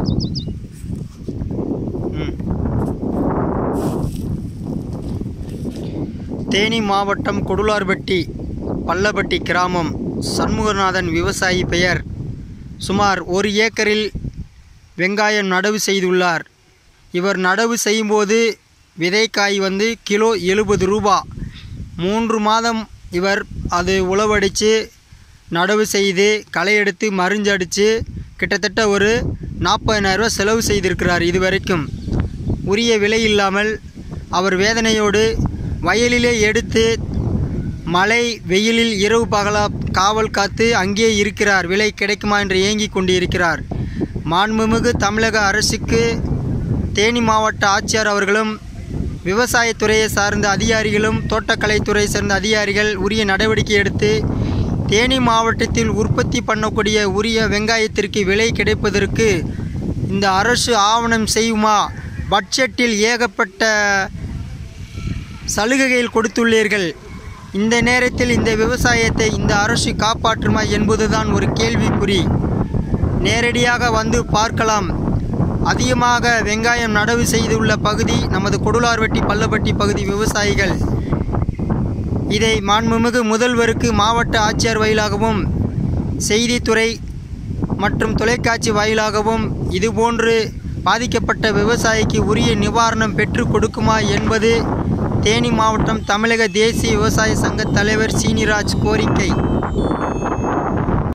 ம். தேனி மாவட்டம் கொடுலார்பட்டி பள்ளப்பட்டி கிராமம் சண்முகநாதன் விவசாயி பெயர் சுமார் ஒரு ஏக்கரில் வெங்காயம் நடவு செய்துள்ளார் இவர் நடவு செய்யும்போது விதைக்காய் வந்து கிலோ எழுபது ரூபா மூன்று மாதம் இவர் அது உழவடித்து நடவு செய்து களை எடுத்து மருந்தடித்து கிட்டத்தட்ட ஒரு நாற்பதினாயிரரூவா செலவு செய்திருக்கிறார் இதுவரைக்கும் உரிய விலை இல்லாமல் அவர் வேதனையோடு வயலிலே எடுத்து மழை வெயிலில் இரவு பகலா காவல் காத்து அங்கே இருக்கிறார் விலை கிடைக்குமா என்று ஏங்கிக் கொண்டிருக்கிறார் மாண்புமிகு தமிழக அரசுக்கு தேனி மாவட்ட ஆட்சியர் அவர்களும் விவசாயத்துறையை சார்ந்த அதிகாரிகளும் தோட்டக்கலைத்துறை சார்ந்த அதிகாரிகள் உரிய நடவடிக்கை எடுத்து தேனி மாவட்டத்தில் உற்பத்தி பண்ணக்கூடிய உரிய வெங்காயத்திற்கு விலை கிடைப்பதற்கு இந்த அரசு ஆவணம் செய்யுமா பட்ஜெட்டில் ஏகப்பட்ட சலுகைகள் கொடுத்துள்ளீர்கள் இந்த நேரத்தில் இந்த விவசாயத்தை இந்த அரசு காப்பாற்றுமா என்பதுதான் ஒரு கேள்விக்குறி நேரடியாக வந்து பார்க்கலாம் அதிகமாக வெங்காயம் நடவு செய்துள்ள பகுதி நமது கொடுலார்வட்டி பள்ளப்பட்டி பகுதி விவசாயிகள் இதை மாண்புமிகு முதல்வருக்கு மாவட்ட ஆட்சியர் வாயிலாகவும் செய்தித்துறை மற்றும் தொலைக்காட்சி வாயிலாகவும் இதுபோன்று பாதிக்கப்பட்ட விவசாயிக்கு உரிய நிவாரணம் பெற்றுக் கொடுக்குமா என்பது தேனி மாவட்டம் தமிழக தேசிய விவசாய சங்க தலைவர் சீனிராஜ் கோரிக்கை